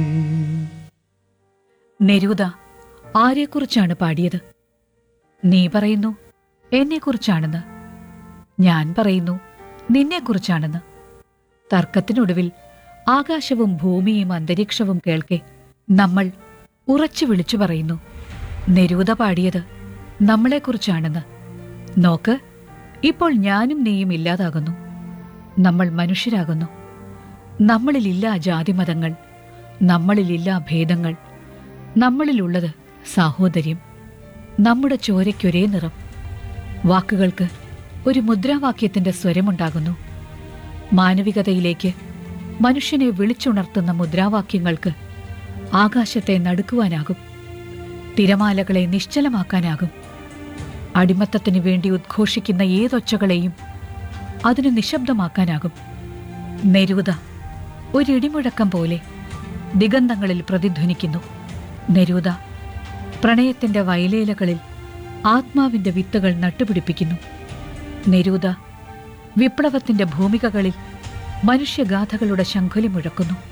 Neruda ആരെക്കുറിച്ചാണ് പാടിയത് നീ പറയുന്നു എന്നെക്കുറിച്ചാണെന്ന് ഞാൻ പറയുന്നു നിന്നെക്കുറിച്ചാണെന്ന് തർക്കത്തിനൊടുവിൽ ആകാശവും ഭൂമിയും അന്തരീക്ഷവും കേൾക്കെ നമ്മൾ ഉറച്ചു വിളിച്ചു പറയുന്നു നെരൂദ പാടിയത് നമ്മളെക്കുറിച്ചാണെന്ന് നോക്ക് ഇപ്പോൾ ഞാനും നീയും ഇല്ലാതാകുന്നു നമ്മൾ മനുഷ്യരാകുന്നു നമ്മളിലില്ല ജാതിമതങ്ങൾ നമ്മളിലില്ല ഭേദങ്ങൾ നമ്മളിലുള്ളത് സാഹോദര്യം നമ്മുടെ ചോരയ്ക്കൊരേ നിറം വാക്കുകൾക്ക് ഒരു മുദ്രാവാക്യത്തിന്റെ സ്വരമുണ്ടാകുന്നു മാനവികതയിലേക്ക് മനുഷ്യനെ വിളിച്ചുണർത്തുന്ന മുദ്രാവാക്യങ്ങൾക്ക് ആകാശത്തെ നടുക്കുവാനാകും തിരമാലകളെ നിശ്ചലമാക്കാനാകും അടിമത്തത്തിനു വേണ്ടി ഉദ്ഘോഷിക്കുന്ന ഏതൊച്ചകളെയും അതിന് നിശബ്ദമാക്കാനാകും നെരൂത ഒരിടിമുഴക്കം പോലെ ദിഗന്ധങ്ങളിൽ പ്രതിധ്വനിക്കുന്നു നെരൂത പ്രണയത്തിന്റെ വയലേലകളിൽ ആത്മാവിന്റെ വിത്തുകൾ നട്ടുപിടിപ്പിക്കുന്നു നെരൂത വിപ്ലവത്തിന്റെ ഭൂമികകളിൽ മനുഷ്യഗാഥകളുടെ ശംഖുലി മുഴക്കുന്നു